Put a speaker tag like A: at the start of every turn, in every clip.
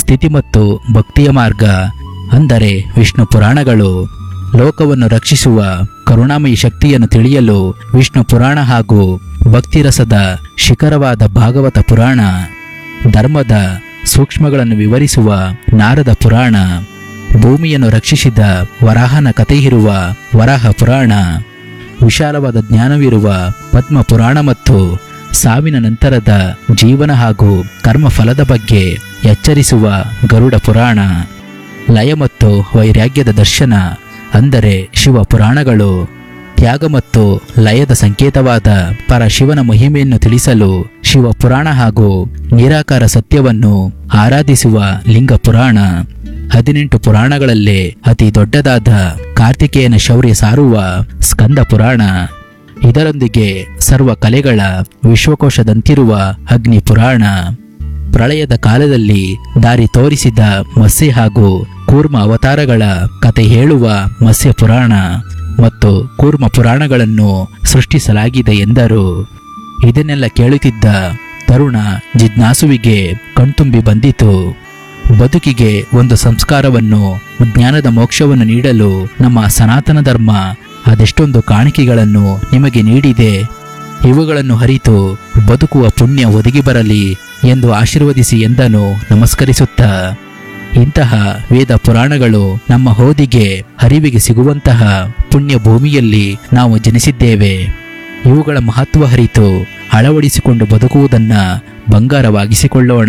A: ಸ್ಥಿತಿ ಮತ್ತು ಭಕ್ತಿಯ ಮಾರ್ಗ ಅಂದರೆ ವಿಷ್ಣು ಪುರಾಣಗಳು ಲೋಕವನ್ನು ರಕ್ಷಿಸುವ ಕರುಣಾಮಯಿ ಶಕ್ತಿಯನ್ನು ತಿಳಿಯಲು ವಿಷ್ಣು ಪುರಾಣ ಹಾಗೂ ಭಕ್ತಿರಸದ ಶಿಖರವಾದ ಭಾಗವತ ಪುರಾಣ ಧರ್ಮದ ಸೂಕ್ಷ್ಮಗಳನ್ನು ವಿವರಿಸುವ ನಾರದ ಪುರಾಣ ಭೂಮಿಯನ್ನು ರಕ್ಷಿಸಿದ ವರಾಹನ ಕಥೆ ಇರುವ ವರಾಹ ಪುರಾಣ ವಿಶಾಲವಾದ ಜ್ಞಾನವಿರುವ ಪದ್ಮ ಪುರಾಣ ಮತ್ತು ಸಾವಿನ ನಂತರದ ಜೀವನ ಹಾಗೂ ಕರ್ಮಫಲದ ಬಗ್ಗೆ ಎಚ್ಚರಿಸುವ ಗರುಡ ಪುರಾಣ ಲಯ ಮತ್ತು ವೈರಾಗ್ಯದ ದರ್ಶನ ಅಂದರೆ ಶಿವ ಪುರಾಣಗಳು ತ್ಯಾಗ ಮತ್ತು ಲಯದ ಸಂಕೇತವಾದ ಪರಶಿವನ ಮಹಿಮೆಯನ್ನು ತಿಳಿಸಲು ಶಿವ ಪುರಾಣ ಹಾಗೂ ನಿರಾಕಾರ ಸತ್ಯವನ್ನು ಆರಾಧಿಸುವ ಲಿಂಗ ಪುರಾಣ ಹದಿನೆಂಟು ಪುರಾಣಗಳಲ್ಲೇ ಅತಿ ದೊಡ್ಡದಾದ ಕಾರ್ತಿಕೇಯನ ಶೌರ್ಯ ಸಾರುವ ಸ್ಕಂದ ಪುರಾಣ ಇದರೊಂದಿಗೆ ಸರ್ವ ಕಲೆಗಳ ವಿಶ್ವಕೋಶದಂತಿರುವ ಅಗ್ನಿ ಪುರಾಣ ಪ್ರಳಯದ ಕಾಲದಲ್ಲಿ ದಾರಿ ತೋರಿಸಿದ ಮತ್ಸ್ಯ ಹಾಗೂ ಕೂರ್ಮ ಅವತಾರಗಳ ಕತೆ ಹೇಳುವ ಮತ್ಸ್ಯ ಪುರಾಣ ಮತ್ತು ಕೂರ್ಮ ಪುರಾಣಗಳನ್ನು ಸೃಷ್ಟಿಸಲಾಗಿದೆ ಎಂದರು ಇದನ್ನೆಲ್ಲ ಕೇಳುತ್ತಿದ್ದ ತರುಣ ಜಿಜ್ಞಾಸುವಿಗೆ ಕಣ್ತುಂಬಿ ಬಂದಿತು ಬದುಕಿಗೆ ಒಂದು ಸಂಸ್ಕಾರವನ್ನು ಜ್ಞಾನದ ಮೋಕ್ಷವನ್ನು ನೀಡಲು ನಮ್ಮ ಸನಾತನ ಧರ್ಮ ಅದೆಷ್ಟೊಂದು ಕಾಣಿಕೆಗಳನ್ನು ನಿಮಗೆ ನೀಡಿದೆ ಇವುಗಳನ್ನು ಹರಿತು ಬದುಕುವ ಪುಣ್ಯ ಒದಗಿ ಬರಲಿ ಎಂದು ಆಶೀರ್ವದಿಸಿ ಎಂದನು ನಮಸ್ಕರಿಸುತ್ತಾ ಇಂತಹ ವೇದ ಪುರಾಣಗಳು ನಮ್ಮ ಹೋದಿಗೆ ಹರಿವಿಗೆ ಸಿಗುವಂತಹ ಪುಣ್ಯ ಭೂಮಿಯಲ್ಲಿ ನಾವು ಜನಿಸಿದ್ದೇವೆ ಇವುಗಳ ಮಹತ್ವ ಹರಿತು ಅಳವಡಿಸಿಕೊಂಡು ಬದುಕುವುದನ್ನ ಬಂಗಾರವಾಗಿಸಿಕೊಳ್ಳೋಣ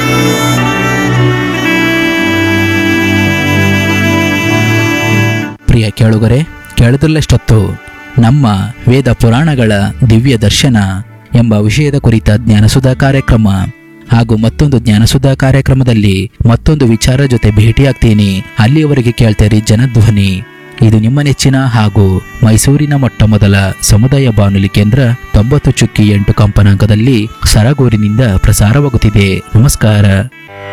A: ಪ್ರಿಯ ಕೇಳುಗರೆ ಕೇಳದಲ್ಲಷ್ಟೊತ್ತು ನಮ್ಮ ವೇದ ಪುರಾಣಗಳ ದಿವ್ಯ ದರ್ಶನ ಎಂಬ ವಿಷಯದ ಕುರಿತ ಜ್ಞಾನಸುಧಾ ಕಾರ್ಯಕ್ರಮ ಹಾಗೂ ಮತ್ತೊಂದು ಜ್ಞಾನಸುಧಾ ಕಾರ್ಯಕ್ರಮದಲ್ಲಿ ಮತ್ತೊಂದು ವಿಚಾರ ಜೊತೆ ಭೇಟಿಯಾಗ್ತೀನಿ ಅಲ್ಲಿಯವರೆಗೆ ಕೇಳ್ತೇರಿ ಜನಧ್ವನಿ ಇದು ನಿಮ್ಮ ನೆಚ್ಚಿನ ಹಾಗೂ ಮೈಸೂರಿನ ಮೊಟ್ಟ ಮೊದಲ ಸಮುದಾಯ ಬಾನುಲಿ ಕೇಂದ್ರ ತೊಂಬತ್ತು ಚುಕ್ಕಿ ಎಂಟು ಕಂಪನಾಂಕದಲ್ಲಿ ಸರಗೂರಿನಿಂದ ಪ್ರಸಾರವಾಗುತ್ತಿದೆ ನಮಸ್ಕಾರ